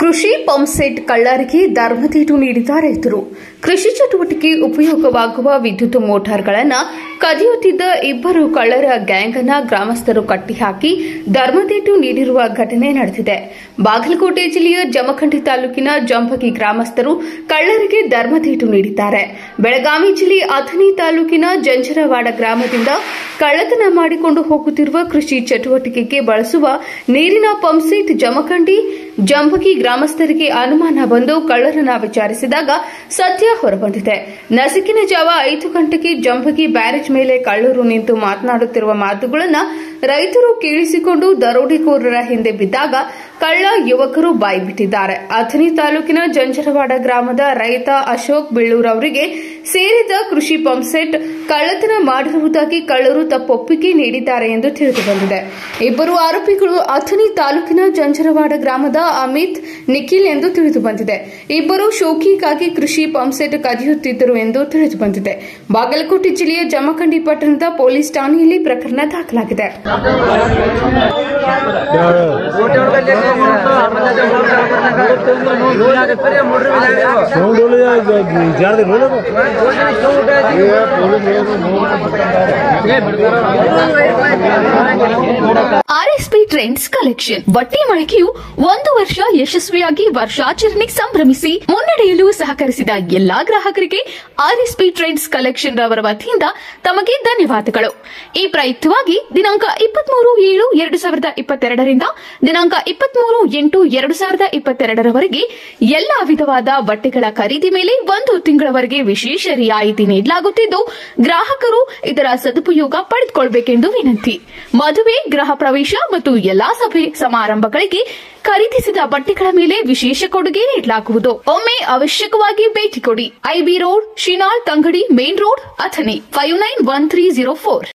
ಕೃಷಿ ಪಂಪ್ಸೆಟ್ ಕಳ್ಳರಿಗೆ ಧರ್ಮದೀಟು ನೀಡಿದ ರೈತರು ಕೃಷಿ ಚಟುವಟಿಕೆ ಉಪಯೋಗವಾಗುವ ವಿದ್ಯುತ್ ಮೋಟಾರ್ಗಳನ್ನು ಕದಿಯುತ್ತಿದ್ದ ಇಬ್ಬರು ಕಳ್ಳರ ಗ್ಯಾಂಗ್ ಅನ್ನ ಗ್ರಾಮಸ್ಥರು ಕಟ್ಟಿಹಾಕಿ ಧರ್ಮದೀಟು ನೀಡಿರುವ ಘಟನೆ ನಡೆದಿದೆ ಬಾಗಲಕೋಟೆ ಜಿಲ್ಲೆಯ ಜಮಖಂಡಿ ತಾಲೂಕಿನ ಜಂಪಗಿ ಗ್ರಾಮಸ್ಥರು ಕಳ್ಳರಿಗೆ ಧರ್ಮದೀಟು ನೀಡಿದ್ದಾರೆ ಬೆಳಗಾವಿ ಜಿಲ್ಲೆ ಅಥಣಿ ತಾಲೂಕಿನ ಜಂಜರವಾಡ ಗ್ರಾಮದಿಂದ ಕಳ್ಳತನ ಮಾಡಿಕೊಂಡು ಹೋಗುತ್ತಿರುವ ಕೃಷಿ ಚಟುವಟಿಕೆಗೆ ಬಳಸುವ ನೀರಿನ ಪಂಪ್ಸೆಟ್ ಜಮಖಂಡಿ ಜಂಬಗಿ ಗ್ರಾಮಸ್ಥರಿಗೆ ಅನುಮಾನ ಬಂದು ಕಳ್ಳರನ್ನ ವಿಚಾರಿಸಿದಾಗ ಸತ್ಯ ಹೊರಬಂದಿದೆ ನಸುಕಿನ ಜಾವ ಐದು ಗಂಟೆಗೆ ಜಂಬಗಿ ಬ್ಯಾರೇಜ್ ಮೇಲೆ ಕಳ್ಳರು ನಿಂತು ಮಾತನಾಡುತ್ತಿರುವ ಮಾತುಗಳನ್ನು ರೈತರು ಕೇಳಿಸಿಕೊಂಡು ದರೋಡೆಕೋರರ ಹಿಂದೆ ಬಿದ್ದಾಗ ಕಳ್ಳ ಯುವಕರು ಬಾಯ್ಬಿಟ್ಟಿದ್ದಾರೆ ಅಥಣಿ ತಾಲೂಕಿನ ಜಂಜರವಾಡ ಗ್ರಾಮದ ರೈತ ಅಶೋಕ್ ಬೀಳೂರ್ ಅವರಿಗೆ ಸೇರಿದ ಕೃಷಿ ಪಂಪ್ಸೆಟ್ ಕಳ್ಳತನ ಮಾಡಿರುವುದಾಗಿ ಕಳ್ಳರು ತಪ್ಪೊಪ್ಪಿಗೆ ನೀಡಿದ್ದಾರೆ ಎಂದು ತಿಳಿದುಬಂದಿದೆ ಇಬ್ಬರು ಆರೋಪಿಗಳು ಅಥಣಿ ತಾಲೂಕಿನ ಜಂಜರವಾಡ ಗ್ರಾಮದ ಅಮಿತ್ ನಿಖಿಲ್ ಎಂದು ತಿಳಿದುಬಂದಿದೆ ಇಬ್ಬರು ಶೋಕಿಗಾಗಿ ಕೃಷಿ ಪಂಪ್ಸೆಟ್ ಕದಿಯುತ್ತಿದ್ದರು ಎಂದು ತಿಳಿದುಬಂದಿದೆ ಬಾಗಲಕೋಟೆ ಜಿಲ್ಲೆಯ ಜಮಖಂಡಿ ಪಟ್ಟಣದ ಪೊಲೀಸ್ ಠಾಣೆಯಲ್ಲಿ ಪ್ರಕರಣ ದಾಖಲಾಗಿದೆ ಸೌಂಡ್ ಜಾರದೆ ನೋಡೋದು ಆರ್ಎಸ್ಪಿ ಟ್ರೆಂಡ್ಸ್ ಕಲೆಕ್ಷನ್ ಬಟ್ಟೆ ಮಳಿಗೆಯು ಒಂದು ವರ್ಷ ಯಶಸ್ವಿಯಾಗಿ ವರ್ಷಾಚರಣೆ ಸಂಭ್ರಮಿಸಿ ಮುನ್ನಡೆಯಲು ಸಹಕರಿಸಿದ ಎಲ್ಲಾ ಗ್ರಾಹಕರಿಗೆ ಆರ್ಎಸ್ಪಿ ಟ್ರೆಂಡ್ಸ್ ಕಲೆಕ್ಷನ್ ರವರ ವತಿಯಿಂದ ತಮಗೆ ಧನ್ಯವಾದಗಳು ಈ ಪ್ರಯುಕ್ತವಾಗಿ ದಿನಾಂಕ ಇಪ್ಪತ್ಮೂರು ಏಳು ಎರಡು ಸಾವಿರದ ಇಪ್ಪತ್ತೆರಡರಿಂದ ದಿನಾಂಕ ಇಪ್ಪತ್ಮೂರು ಎಂಟು ಎರಡು ಸಾವಿರದ ಇಪ್ಪತ್ತೆರಡರವರೆಗೆ ಎಲ್ಲಾ ವಿಧವಾದ ಬಟ್ಟೆಗಳ ಖರೀದಿ ಮೇಲೆ ಒಂದು ತಿಂಗಳವರೆಗೆ ವಿಶೇಷ ರಿಯಾಯಿತಿ ನೀಡಲಾಗುತ್ತಿದ್ದು ಗ್ರಾಹಕರು ಇದರ ಸದುಪಯೋಗ ಪಡೆದುಕೊಳ್ಳಬೇಕೆಂದು ವಿನಂತಿ ಮದುವೆ ಗೃಹ ಪ್ರವೇಶ ಮತ್ತು ಎಲ್ಲಾ ಸಭೆ ಸಮಾರಂಭಗಳಿಗೆ ಖರೀದಿಸಿದ ಬಟ್ಟೆಗಳ ಮೇಲೆ ವಿಶೇಷ ಕೊಡುಗೆ ನೀಡಲಾಗುವುದು ಒಮ್ಮೆ ಅವಶ್ಯಕವಾಗಿ ಭೇಟಿ ಕೊಡಿ IB road Shinal Tangadi main road Athani five nine one three zero four